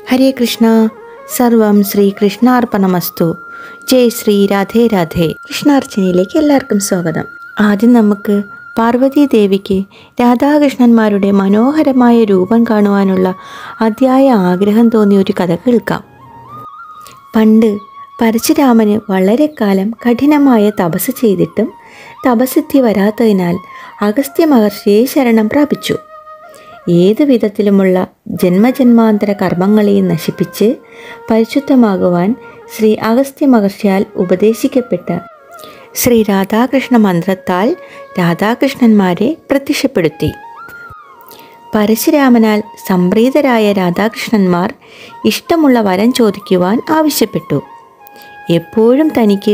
ഹരേ കൃഷ്ണ സർവം ശ്രീ കൃഷ്ണാർപ്പണമസ്തു ജയ് ശ്രീ രാധേ രാധേ കൃഷ്ണാർച്ചനയിലേക്ക് എല്ലാവർക്കും സ്വാഗതം ആദ്യം നമുക്ക് പാർവതീ ദേവിക്ക് രാധാകൃഷ്ണന്മാരുടെ മനോഹരമായ രൂപം കാണുവാനുള്ള അതിയായ ആഗ്രഹം തോന്നിയ ഒരു കഥ കേൾക്കാം പണ്ട് പരശുരാമന് വളരെ കാലം കഠിനമായ തപസ് ചെയ്തിട്ടും തപസിദ്ധി വരാത്തതിനാൽ അഗസ്ത്യ മഹർഷിയെ ശരണം പ്രാപിച്ചു ഏതു വിധത്തിലുമുള്ള ജന്മജന്മാന്തര കർമ്മങ്ങളെയും നശിപ്പിച്ച് പരിശുദ്ധമാകുവാൻ ശ്രീ അഗസ്ത്യ മഹർഷിയാൽ ഉപദേശിക്കപ്പെട്ട ശ്രീ രാധാകൃഷ്ണ മന്ത്രത്താൽ രാധാകൃഷ്ണന്മാരെ പ്രത്യക്ഷപ്പെടുത്തി പരശുരാമനാൽ സംപ്രീതരായ രാധാകൃഷ്ണന്മാർ ഇഷ്ടമുള്ള വരം ചോദിക്കുവാൻ ആവശ്യപ്പെട്ടു എപ്പോഴും തനിക്ക്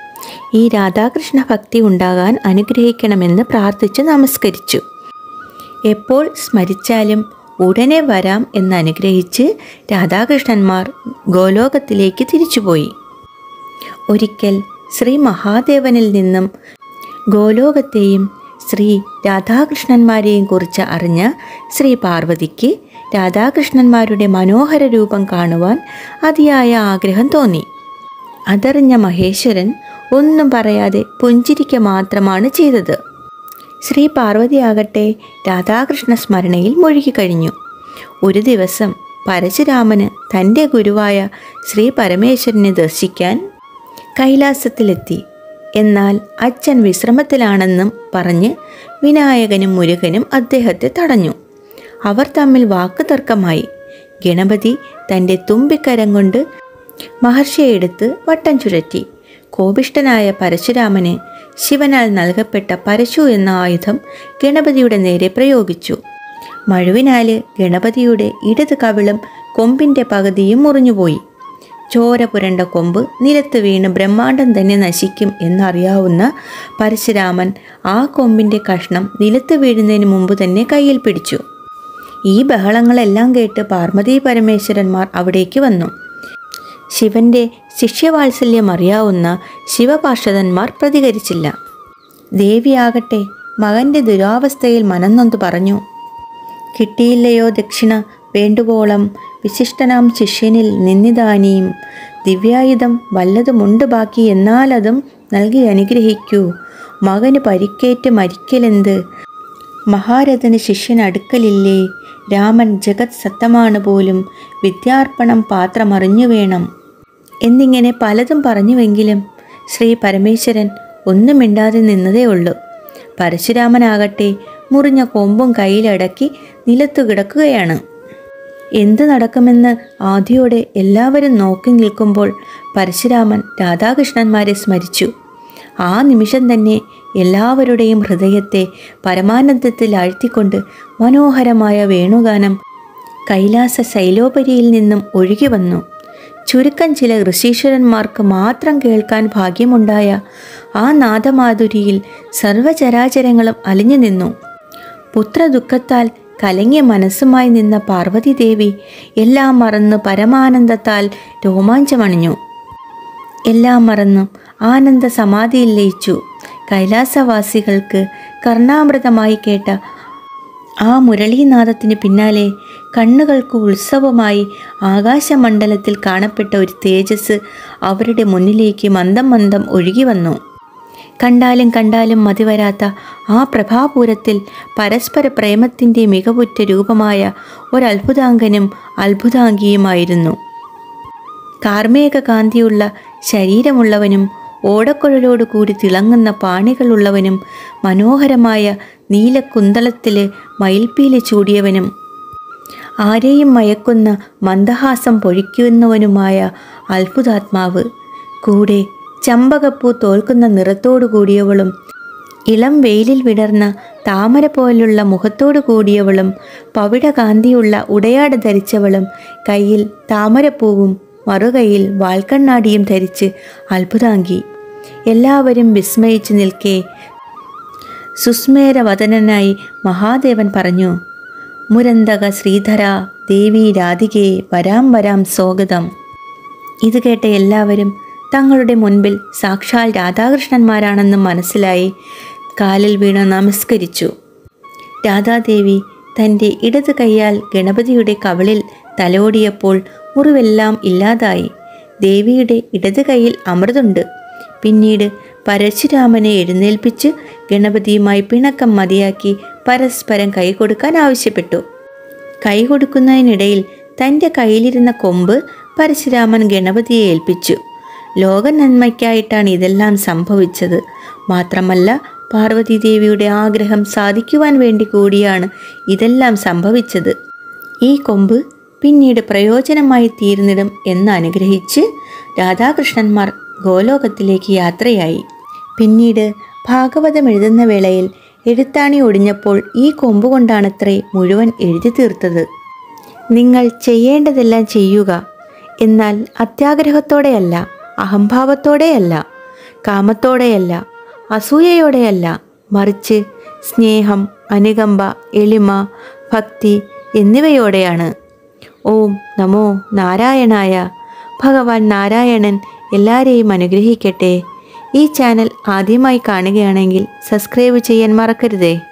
ഈ രാധാകൃഷ്ണ ഭക്തി ഉണ്ടാകാൻ അനുഗ്രഹിക്കണമെന്ന് പ്രാർത്ഥിച്ച് നമസ്കരിച്ചു എപ്പോൾ സ്മരിച്ചാലും ഉടനെ വരാം എന്ന് അനുഗ്രഹിച്ച് രാധാകൃഷ്ണന്മാർ ഗോലോകത്തിലേക്ക് തിരിച്ചുപോയി ഒരിക്കൽ ശ്രീ മഹാദേവനിൽ നിന്നും ഗോലോകത്തെയും ശ്രീ രാധാകൃഷ്ണന്മാരെയും കുറിച്ച് അറിഞ്ഞ ശ്രീ പാർവതിക്ക് രാധാകൃഷ്ണന്മാരുടെ മനോഹര രൂപം കാണുവാൻ അതിയായ ആഗ്രഹം തോന്നി അതറിഞ്ഞ മഹേശ്വരൻ ഒന്നും പറയാതെ പുഞ്ചിരിക്ക മാത്രമാണ് ചെയ്തത് ശ്രീ പാർവതിയാകട്ടെ രാധാകൃഷ്ണ സ്മരണയിൽ മുഴുകിക്കഴിഞ്ഞു ഒരു ദിവസം പരശുരാമന് തൻ്റെ ഗുരുവായ ശ്രീ പരമേശ്വരനെ ദർശിക്കാൻ കൈലാസത്തിലെത്തി എന്നാൽ അച്ഛൻ വിശ്രമത്തിലാണെന്നും പറഞ്ഞ് വിനായകനും മുരുകനും അദ്ദേഹത്തെ തടഞ്ഞു അവർ തമ്മിൽ വാക്കുതർക്കമായി ഗണപതി തൻ്റെ തുമ്പിക്കരം കൊണ്ട് മഹർഷിയെ എടുത്ത് വട്ടം ചുഴറ്റി കോപിഷ്ടനായ പരശുരാമന് ശിവനാൽ നൽകപ്പെട്ട പരശു എന്ന ആയുധം ഗണപതിയുടെ നേരെ പ്രയോഗിച്ചു മഴുവിനാല് ഗണപതിയുടെ ഇടത് കവിളും കൊമ്പിൻ്റെ പകുതിയും മുറിഞ്ഞുപോയി ചോര പുരണ്ട കൊമ്പ് നിലത്ത് വീണ് ബ്രഹ്മാണ്ടം തന്നെ നശിക്കും എന്നറിയാവുന്ന പരശുരാമൻ ആ കൊമ്പിൻ്റെ കഷ്ണം നിലത്ത് വീഴുന്നതിന് മുമ്പ് തന്നെ കയ്യിൽ പിടിച്ചു ഈ ബഹളങ്ങളെല്ലാം കേട്ട് പാർവതി പരമേശ്വരന്മാർ അവിടേക്ക് വന്നു ശിവന്റെ ശിഷ്യവാത്സല്യം അറിയാവുന്ന ശിവപാർഷദന്മാർ പ്രതികരിച്ചില്ല ദേവിയാകട്ടെ മകന്റെ ദുരാവസ്ഥയിൽ മനംനൊന്ത് പറഞ്ഞു കിട്ടിയില്ലയോ ദക്ഷിണ വേണ്ടുവോളം വിശിഷ്ടനാം ശിഷ്യനിൽ നിന്നിതാനിയും ദിവ്യായുധം വല്ലതുമുണ്ട് ബാക്കി എന്നാലതും നൽകി അനുഗ്രഹിക്കൂ മകന് പരിക്കേറ്റ് മരിക്കലെന്ത് മഹാരഥന് ശിഷ്യൻ അടുക്കലില്ലേ രാമൻ ജഗത് സത്തമാണ് പോലും വിദ്യാർപ്പണം പാത്രമറിഞ്ഞു വേണം എന്നിങ്ങനെ പലതും പറഞ്ഞുവെങ്കിലും ശ്രീ പരമേശ്വരൻ ഒന്നും മിണ്ടാതെ നിന്നതേ ഉള്ളൂ പരശുരാമനാകട്ടെ മുറിഞ്ഞ കൊമ്പും കയ്യിലടക്കി നിലത്തു കിടക്കുകയാണ് എന്ത് നടക്കുമെന്ന് ആദ്യോടെ എല്ലാവരും നോക്കി നിൽക്കുമ്പോൾ പരശുരാമൻ രാധാകൃഷ്ണന്മാരെ സ്മരിച്ചു ആ നിമിഷം തന്നെ എല്ലാവരുടെയും ഹൃദയത്തെ പരമാനന്ദത്തിൽ ആഴ്ത്തിക്കൊണ്ട് മനോഹരമായ വേണുഗാനം കൈലാസ ശൈലോപരിയിൽ നിന്നും ഒഴുകി വന്നു ചുരുക്കം ചില ഋഷീശ്വരന്മാർക്ക് മാത്രം കേൾക്കാൻ ഭാഗ്യമുണ്ടായ ആ നാദമാധുരിയിൽ സർവചരാചരങ്ങളും അലിഞ്ഞു നിന്നു പുത്രദുഃഖത്താൽ കലങ്ങിയ മനസ്സുമായി നിന്ന പാർവതീദേവി എല്ലാം മറന്ന് പരമാനന്ദത്താൽ രോമാഞ്ചമണിഞ്ഞു എല്ലാം മറന്നു ആനന്ദ സമാധിയിൽ ലയിച്ചു കൈലാസവാസികൾക്ക് കർണാമൃതമായി കേട്ട ആ മുരളീനാദത്തിന് പിന്നാലെ കണ്ണുകൾക്ക് ഉത്സവമായി ആകാശമണ്ഡലത്തിൽ കാണപ്പെട്ട ഒരു തേജസ് അവരുടെ മുന്നിലേക്ക് മന്ദം മന്ദം ഒഴുകി വന്നു കണ്ടാലും കണ്ടാലും മതിവരാത്ത ആ പ്രഭാപൂരത്തിൽ പരസ്പര പ്രേമത്തിൻ്റെ മികവുറ്റ രൂപമായ ഒരത്ഭുതാംഗനും അത്ഭുതാംഗിയുമായിരുന്നു കാർമേക കാന്തിയുള്ള ശരീരമുള്ളവനും ഓടക്കുഴലോട് കൂടി തിളങ്ങുന്ന പാണികളുള്ളവനും മനോഹരമായ നീലക്കുന്തളത്തില് മയിൽപ്പീലി ചൂടിയവനും ആരെയും മയക്കുന്ന മന്ദഹാസം പൊഴിക്കുന്നവനുമായ അത്ഭുതാത്മാവ് കൂടെ ചമ്പകപ്പൂ തോൽക്കുന്ന നിറത്തോടു കൂടിയവളും ഇളം വെയിലിൽ വിടർന്ന താമര പോലുള്ള മുഖത്തോടു കൂടിയവളും പവിഴകാന്തിയുള്ള ഉടയാട് ധരിച്ചവളും കയ്യിൽ താമരപ്പൂവും മറുകൈയിൽ വാൽക്കണ്ണാടിയും ധരിച്ച് അത്ഭുതാങ്കി എല്ലാവരും വിസ്മയിച്ചു നിൽക്കെ സുസ്മേരവദനായി മഹാദേവൻ പറഞ്ഞു മുരന്തക ശ്രീധര ദേവി രാധികേ വരാം വരാം സ്വാഗതം ഇത് കേട്ട എല്ലാവരും തങ്ങളുടെ മുൻപിൽ സാക്ഷാൽ രാധാകൃഷ്ണന്മാരാണെന്ന് മനസ്സിലായി കാലിൽ വീണ് നമസ്കരിച്ചു രാധാദേവി തൻ്റെ ഇടത് കൈയാൽ ഗണപതിയുടെ കവിളിൽ തലോടിയപ്പോൾ മുറിവെല്ലാം ഇല്ലാതായി ദേവിയുടെ ഇടത് കൈയിൽ അമൃതുണ്ട് പിന്നീട് പരശുരാമനെ എഴുന്നേൽപ്പിച്ച് ഗണപതിയുമായി പിണക്കം മതിയാക്കി പരസ്പരം കൈകൊടുക്കാൻ ആവശ്യപ്പെട്ടു കൈ കൊടുക്കുന്നതിനിടയിൽ തൻ്റെ കയ്യിലിരുന്ന കൊമ്പ് പരശുരാമൻ ഗണപതിയെ ഏൽപ്പിച്ചു ലോക നന്മയ്ക്കായിട്ടാണ് ഇതെല്ലാം സംഭവിച്ചത് മാത്രമല്ല പാർവതീദേവിയുടെ ആഗ്രഹം സാധിക്കുവാൻ വേണ്ടി കൂടിയാണ് ഇതെല്ലാം സംഭവിച്ചത് ഈ കൊമ്പ് പിന്നീട് പ്രയോജനമായി തീർന്നിടും എന്ന് അനുഗ്രഹിച്ച് രാധാകൃഷ്ണന്മാർ ഗോലോകത്തിലേക്ക് യാത്രയായി പിന്നീട് ഭാഗവതം എഴുതുന്ന വേളയിൽ എഴുത്താണി ഒടിഞ്ഞപ്പോൾ ഈ കൊമ്പ് കൊണ്ടാണത്രേ മുഴുവൻ എഴുതി തീർത്തത് നിങ്ങൾ ചെയ്യേണ്ടതെല്ലാം ചെയ്യുക എന്നാൽ അത്യാഗ്രഹത്തോടെയല്ല അഹംഭാവത്തോടെയല്ല കാമത്തോടെയല്ല അസൂയയോടെയല്ല മറിച്ച് സ്നേഹം അനുകമ്പ എളിമ ഭക്തി എന്നിവയോടെയാണ് ഓം നമോ നാരായണായ ഭഗവാൻ നാരായണൻ എല്ലാവരെയും അനുഗ്രഹിക്കട്ടെ ഈ ചാനൽ ആദ്യമായി കാണുകയാണെങ്കിൽ സബ്സ്ക്രൈബ് ചെയ്യാൻ മറക്കരുതേ